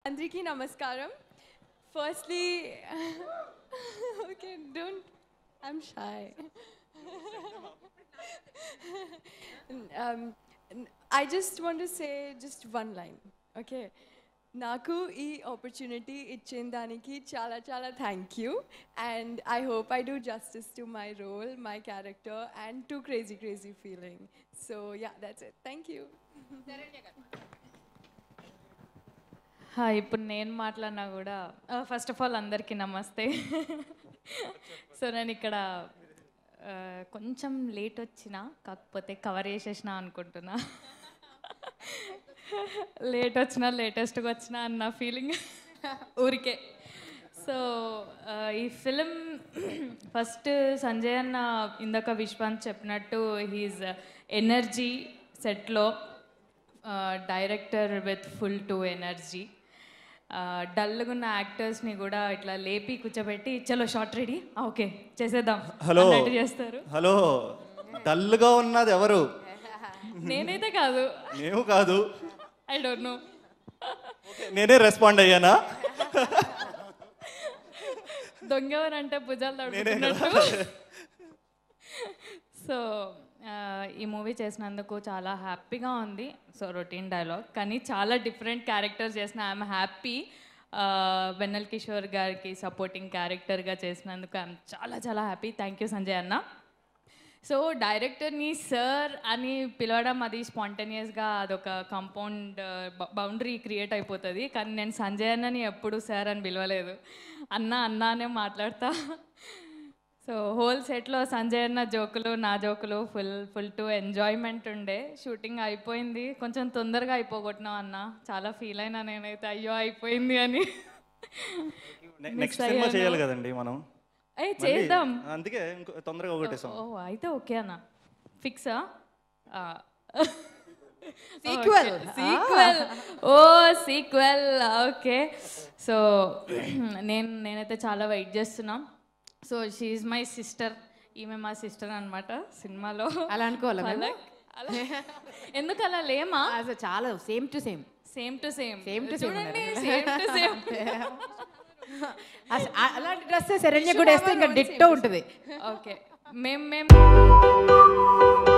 అందరికీ నమస్కారం firstly okay don't I'm shy I just want to say just one line okay నాకు ఈ opportunity ఇచ్చిన దానికి చాలా చాలా thank you and I hope I do justice to my role my character and to crazy crazy feeling so yeah that's it thank you hi ఇప్పుడు నేను మాట్లాడినా కూడా ఫస్ట్ ఆఫ్ ఆల్ అందరికీ నమస్తే సో నేను ఇక్కడ ఆ, కొంచెం లేట్ వచ్చిన కాకపోతే కవర్ చేసేసిన అనుకుంటున్నా లేట్ వచ్చినా లేటెస్ట్గా వచ్చినా అన్న ఫీలింగ్ ఊరికే సో ఆ, ఈ ఫిలిం ఫస్ట్ సంజయ్ అన్న ఇందాక విశ్వాంత్ చెప్పినట్టు హీజ్ ఎనర్జీ సెట్లో director with full to energy డల్గా ఉన్న యాక్టర్స్ని కూడా ఇట్లా లేపి కూర్చోబెట్టి చలో షార్ట్ రెడీ ఓకే చేసేద్దాం హలో అన్నట్టు చేస్తారు హలో డల్గా ఉన్నది ఎవరు నేనైతే కాదు మేము కాదు ఐ డోంట్ నో నేనే రెస్పాండ్ అయ్యానా దొంగవరంటే భుజాలు నేనే తడుపుతున్నట్టు సో ఆ, ఈ మూవీ చేసినందుకు చాలా హ్యాపీగా ఉంది సో రొటీన్ డైలాగ్ కానీ చాలా డిఫరెంట్ క్యారెక్టర్స్ చేసిన ఐఎమ్ హ్యాపీ వెన్నెల్ కిషోర్ గారికి సపోర్టింగ్ క్యారెక్టర్గా చేసినందుకు ఐఎమ్ చాలా చాలా హ్యాపీ థ్యాంక్ యూ సంజయ్ అన్న సో డైరెక్టర్ని సార్ అని పిలవడం అది స్పాంటేనియస్గా అదొక కాంపౌండ్ బౌండరీ క్రియేట్ అయిపోతుంది కానీ నేను సంజయ్ అన్నని ఎప్పుడు సార్ అని పిలవలేదు అన్న అన్న అనే మాట్లాడతా సో హోల్ సెట్లో సంజయ్ అన్న జోకులు నా జోకులు ఫుల్ ఫుల్ టు ఎంజాయ్మెంట్ ఉండే షూటింగ్ అయిపోయింది కొంచెం తొందరగా అయిపోగొట్టినాం అన్న చాలా ఫీల్ అయినా నేనైతే అయ్యో అయిపోయింది అని నెక్స్ట్ సినిమా చేయాలి కదండి మనం ఏ మళ్ళీ- చేద్దాం అందుకే ఇంకో తొందరగా ఒకటేసాం ఓ అయితే ఓకే అన్న ఫిక్సా Sequel. సీక్వెల్ ఓ సీక్వెల్ ఓకే సో నేను నేనైతే చాలా వెయిట్ చేస్తున్నాం సో షీఈ్ మై సిస్టర్ ఈమె మా సిస్టర్ అన్నమాట సినిమాలో అలా అనుకోవాలా మేము? పలక్. అలా- ఎందుకు అలా లేమా అసలు చాలా same to same same to same Same to same చూడండి ఉన్నారు. సేమ్ టు సేమ్ అలాంటి డ్రెస్ శరణ్య కూడా వేస్తే ఇంకా డిట్టో ఉంటుంది ఓకే మేము మేము